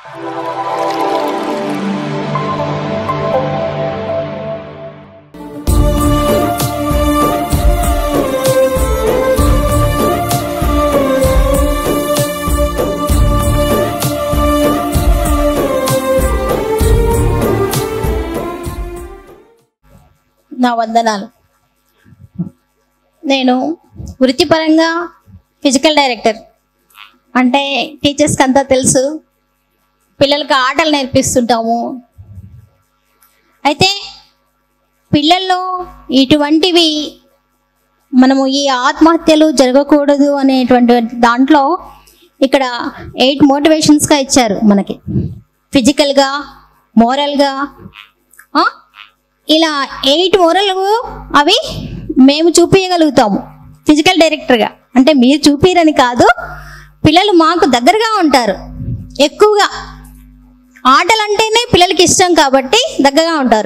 నా వందనాలు నేను వృత్తిపరంగా ఫిజికల్ డైరెక్టర్ అంటే టీచర్స్కి అంతా తెలుసు పిల్లలకి ఆటలు నేర్పిస్తుంటాము అయితే పిల్లల్లో ఇటువంటివి మనము ఈ ఆత్మహత్యలు జరగకూడదు అనేటువంటి దాంట్లో ఇక్కడ ఎయిట్ మోటివేషన్స్గా ఇచ్చారు మనకి ఫిజికల్గా మోరల్గా ఇలా ఎయిట్ మోరల్ అవి మేము చూపించగలుగుతాము ఫిజికల్ డైరెక్టర్గా అంటే మీరు చూపిరని కాదు పిల్లలు మాకు దగ్గరగా ఉంటారు ఎక్కువగా ఆటలు అంటేనే పిల్లలకి ఇష్టం కాబట్టి దగ్గరగా ఉంటారు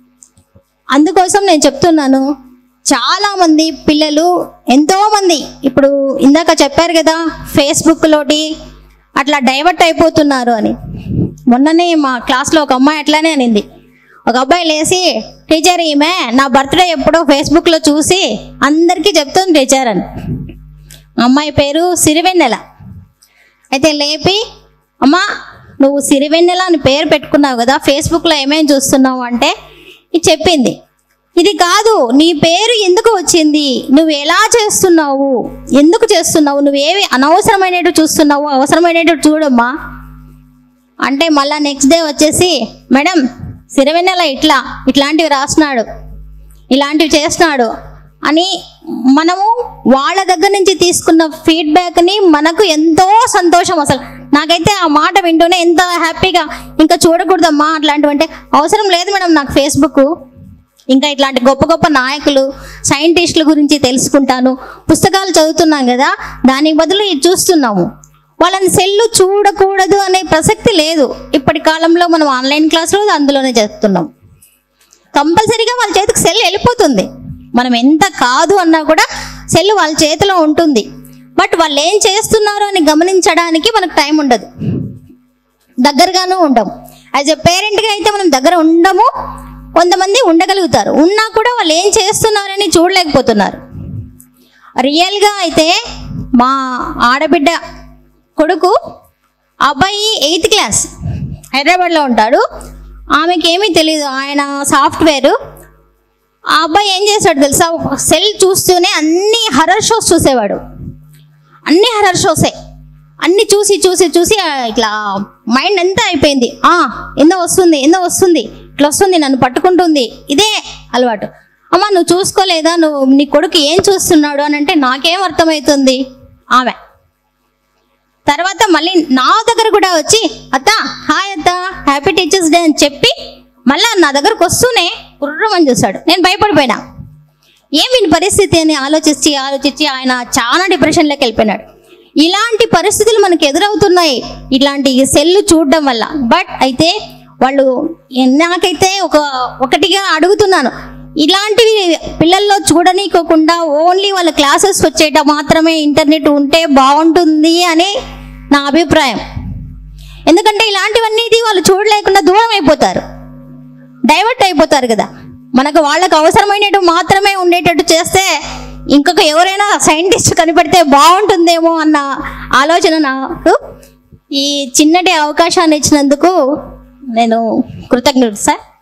అందుకోసం నేను చెప్తున్నాను చాలా మంది పిల్లలు ఎంతో మంది ఇప్పుడు ఇందాక చెప్పారు కదా ఫేస్బుక్లోటి అట్లా డైవర్ట్ అయిపోతున్నారు అని మొన్ననే మా క్లాస్లో ఒక అమ్మాయి అట్లానే అనింది ఒక అబ్బాయి లేచి టీచర్ ఈమె నా బర్త్డే ఎప్పుడో ఫేస్బుక్లో చూసి అందరికీ చెప్తుంది టీచర్ అని అమ్మాయి పేరు సిరివెన్నెల అయితే లేపి అమ్మా నువ్వు సిరివెన్నెల అని పేరు పెట్టుకున్నావు కదా ఫేస్బుక్లో ఏమేమి చూస్తున్నావు అంటే ఇది చెప్పింది ఇది కాదు నీ పేరు ఎందుకు వచ్చింది నువ్వు ఎలా చేస్తున్నావు ఎందుకు చేస్తున్నావు నువ్వు ఏవి అనవసరమైనట్టు చూస్తున్నావు అవసరమైనట్టు చూడమ్మా అంటే మళ్ళా నెక్స్ట్ డే వచ్చేసి మేడం సిరవెన్నెల ఇట్లా ఇట్లాంటివి రాస్తున్నాడు ఇలాంటివి చేస్తున్నాడు అని మనము వాళ్ళ దగ్గర నుంచి తీసుకున్న ఫీడ్బ్యాక్ని మనకు ఎంతో సంతోషం అసలు నాకైతే ఆ మాట వింటూనే ఎంత హ్యాపీగా ఇంకా చూడకూడదమ్మా అట్లాంటివంటే అవసరం లేదు మేడం నాకు ఫేస్బుక్ ఇంకా ఇట్లాంటి గొప్ప గొప్ప నాయకులు సైంటిస్టుల గురించి తెలుసుకుంటాను పుస్తకాలు చదువుతున్నాం కదా దానికి బదులు ఇది చూస్తున్నాము వాళ్ళని సెల్లు చూడకూడదు అనే ప్రసక్తి లేదు ఇప్పటి కాలంలో మనం ఆన్లైన్ క్లాసులు అందులోనే చేస్తున్నాం కంపల్సరీగా వాళ్ళ చేతికి సెల్ వెళ్ళిపోతుంది మనం ఎంత కాదు అన్నా కూడా సెల్ వాళ్ళ చేతిలో ఉంటుంది బట్ వాళ్ళు ఏం చేస్తున్నారు అని గమనించడానికి మనకు టైం ఉండదు దగ్గరగాను ఉండము యాజ్ ఎ పేరెంట్గా అయితే మనం దగ్గర ఉండము కొంతమంది ఉండగలుగుతారు ఉన్నా కూడా వాళ్ళు ఏం చేస్తున్నారని చూడలేకపోతున్నారు రియల్గా అయితే మా ఆడబిడ్డ కొడుకు అబ్బాయి ఎయిత్ క్లాస్ హైదరాబాద్లో ఉంటాడు ఆమెకి ఏమీ తెలియదు ఆయన సాఫ్ట్వేర్ ఆ అబ్బాయి ఏం చేశాడు తెలుసా సెల్ చూస్తూనే అన్ని హర్రర్ షోస్ చూసేవాడు అన్ని హర్రర్ షోసే అన్ని చూసి చూసి చూసి ఆ, ఇట్లా మైండ్ ఎంత అయిపోయింది ఆ ఎందో వస్తుంది ఎందో వస్తుంది ఇట్లా వస్తుంది నన్ను పట్టుకుంటుంది ఇదే అలవాటు అమ్మ నువ్వు చూసుకోలేదా నువ్వు నీ కొడుకు ఏం చూస్తున్నాడు అని అంటే నాకేం అర్థమవుతుంది ఆమె తర్వాత మళ్ళీ నా దగ్గర కూడా వచ్చి అత్త హాయ్ అత్త హ్యాపీ టీచర్స్ డే అని చెప్పి మళ్ళీ నా దగ్గరకు వస్తూనే కుర్రమని చూశాడు నేను భయపడిపోయినా ఏం వీని పరిస్థితి అని ఆలోచించి ఆలోచించి ఆయన చాలా డిప్రెషన్లోకి వెళ్ళిపోయినాడు ఇలాంటి పరిస్థితులు మనకు ఎదురవుతున్నాయి ఇట్లాంటి సెల్లు చూడడం వల్ల బట్ అయితే వాళ్ళు నాకైతే ఒక ఒకటిగా అడుగుతున్నాను ఇలాంటివి పిల్లల్లో చూడనీకోకుండా ఓన్లీ వాళ్ళ క్లాసెస్ వచ్చేట మాత్రమే ఇంటర్నెట్ ఉంటే బాగుంటుంది అని నా అభిప్రాయం ఎందుకంటే ఇలాంటివన్నీ వాళ్ళు చూడలేకుండా దూరం అయిపోతారు డైవర్ట్ అయిపోతారు కదా మనకు వాళ్ళకు అవసరమైనట్టు మాత్రమే ఉండేటట్టు చేస్తే ఇంకొక ఎవరైనా సైంటిస్ట్ కనిపెడితే బాగుంటుందేమో అన్న ఆలోచన నాకు ఈ చిన్నటి అవకాశాన్ని ఇచ్చినందుకు నేను కృతజ్ఞుడు సార్